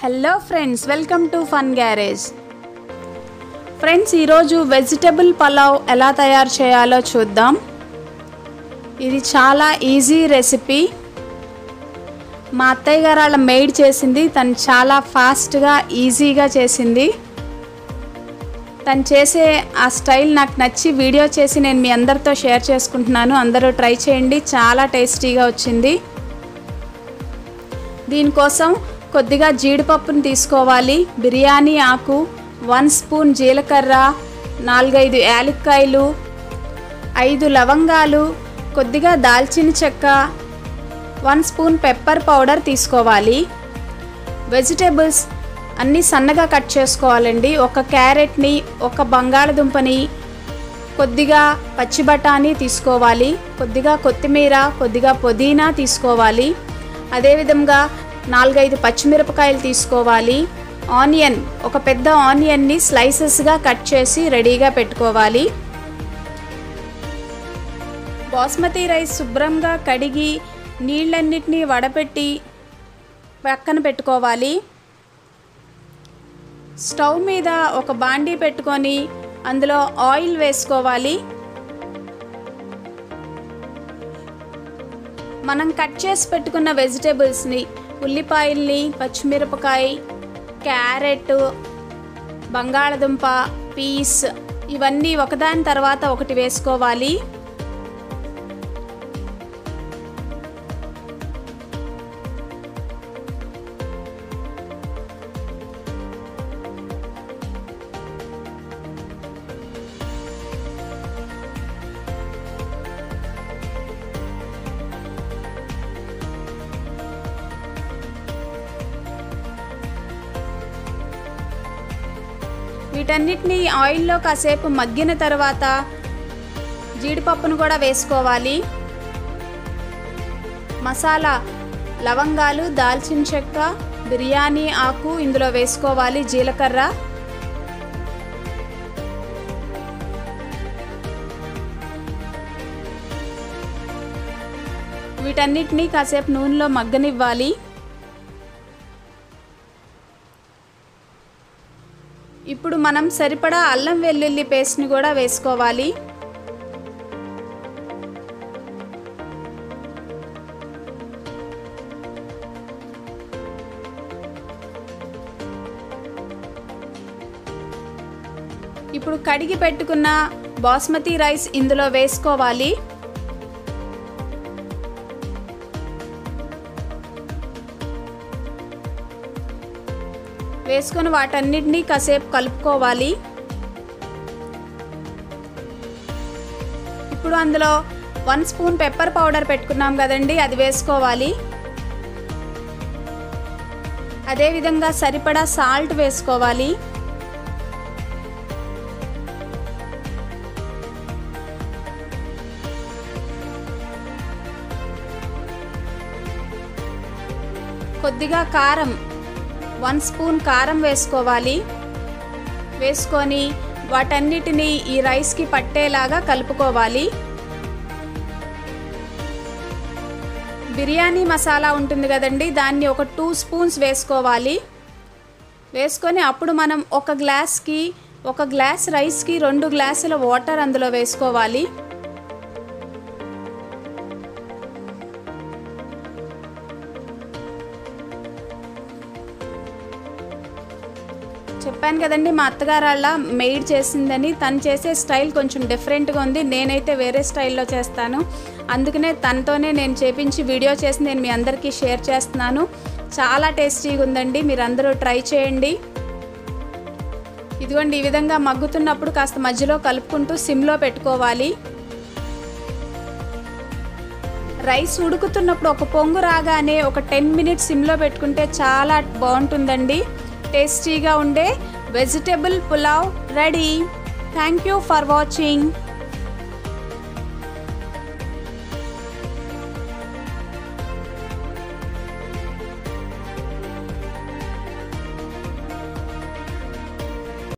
hello friends welcome to fun garage friends ఈరోజు vegetable pulao ఎలా తయారు చేయాలో చూద్దాం ఇది చాలా ఈజీ రెసిపీ మా అత్తయ్య గారు వాళ్ళ మెయిడ్ చేసింది తను చాలా ఫాస్ట్గా ఈజీగా చేసింది తను చేసే ఆ స్టైల్ నాకు నచ్చి వీడియో చేసి నేను మీ అందరితో షేర్ చేసుకుంటున్నాను అందరూ ట్రై చేయండి చాలా టేస్టీగా వచ్చింది దీనికోసం కొద్దిగా జీడిపప్పును తీసుకోవాలి బిర్యానీ ఆకు వన్ స్పూన్ జీలకర్ర నాలుగైదు యాలక్కాయలు ఐదు లవంగాలు కొద్దిగా దాల్చిన చెక్క వన్ స్పూన్ పెప్పర్ పౌడర్ తీసుకోవాలి వెజిటేబుల్స్ అన్నీ సన్నగా కట్ చేసుకోవాలండి ఒక క్యారెట్ని ఒక బంగాళదుంపని కొద్దిగా పచ్చి బఠానీ తీసుకోవాలి కొద్దిగా కొత్తిమీర కొద్దిగా పుదీనా తీసుకోవాలి అదేవిధంగా నాలుగైదు పచ్చిమిరపకాయలు తీసుకోవాలి ఆనియన్ ఒక పెద్ద ఆనియన్ని స్లైసెస్గా కట్ చేసి రెడీగా పెట్టుకోవాలి బాస్మతి రైస్ శుభ్రంగా కడిగి నీళ్ళన్నిటినీ వడపెట్టి పక్కన పెట్టుకోవాలి స్టవ్ మీద ఒక బాండీ పెట్టుకొని అందులో ఆయిల్ వేసుకోవాలి మనం కట్ చేసి పెట్టుకున్న వెజిటేబుల్స్ని ఉల్లిపాయల్ని పచ్చిమిరపకాయ క్యారెట్ బంగాళదుంప పీస్ ఇవన్నీ ఒకదాని తర్వాత ఒకటి వేసుకోవాలి వీటన్నిటిని ఆయిల్లో కాసేపు మగ్గిన తర్వాత జీడిపప్పును కూడా వేసుకోవాలి మసాలా లవంగాలు దాల్చిన చెక్క బిర్యానీ ఆకు ఇందులో వేసుకోవాలి జీలకర్ర వీటన్నిటినీ కాసేపు నూనెలో మగ్గనివ్వాలి ఇప్పుడు మనం సరిపడా అల్లం వెల్లుల్లి పేస్ట్ని కూడా వేసుకోవాలి ఇప్పుడు కడిగి పెట్టుకున్న బాస్మతి రైస్ ఇందులో వేసుకోవాలి వేసుకొని వాటన్నిటినీ కాసేపు కలుపుకోవాలి ఇప్పుడు అందులో వన్ స్పూన్ పెప్పర్ పౌడర్ పెట్టుకున్నాం కదండి అది వేసుకోవాలి అదేవిధంగా సరిపడా సాల్ట్ వేసుకోవాలి కొద్దిగా కారం వన్ స్పూన్ కారం వేసుకోవాలి వేసుకొని వాటన్నిటిని ఈ రైస్కి పట్టేలాగా కలుపుకోవాలి బిర్యానీ మసాలా ఉంటుంది కదండి దాన్ని ఒక టూ స్పూన్స్ వేసుకోవాలి వేసుకొని అప్పుడు మనం ఒక గ్లాస్కి ఒక గ్లాస్ రైస్కి రెండు గ్లాసుల వాటర్ అందులో వేసుకోవాలి చెప్పాను కదండి మా అత్తగారు వాళ్ళ మెయిడ్ చేసిందని తను చేసే స్టైల్ కొంచెం డిఫరెంట్గా ఉంది నేనైతే వేరే స్టైల్లో చేస్తాను అందుకనే తనతోనే నేను చేపించి వీడియో చేసి నేను మీ అందరికీ షేర్ చేస్తున్నాను చాలా టేస్టీగా ఉందండి మీరు అందరూ ట్రై చేయండి ఇదిగోండి ఈ విధంగా మగ్గుతున్నప్పుడు కాస్త మధ్యలో కలుపుకుంటూ సిమ్లో పెట్టుకోవాలి రైస్ ఉడుకుతున్నప్పుడు ఒక పొంగు రాగానే ఒక టెన్ మినిట్స్ సిమ్లో పెట్టుకుంటే చాలా బాగుంటుందండి టేస్టీగా ఉండే vegetable pulao ready thank you for watching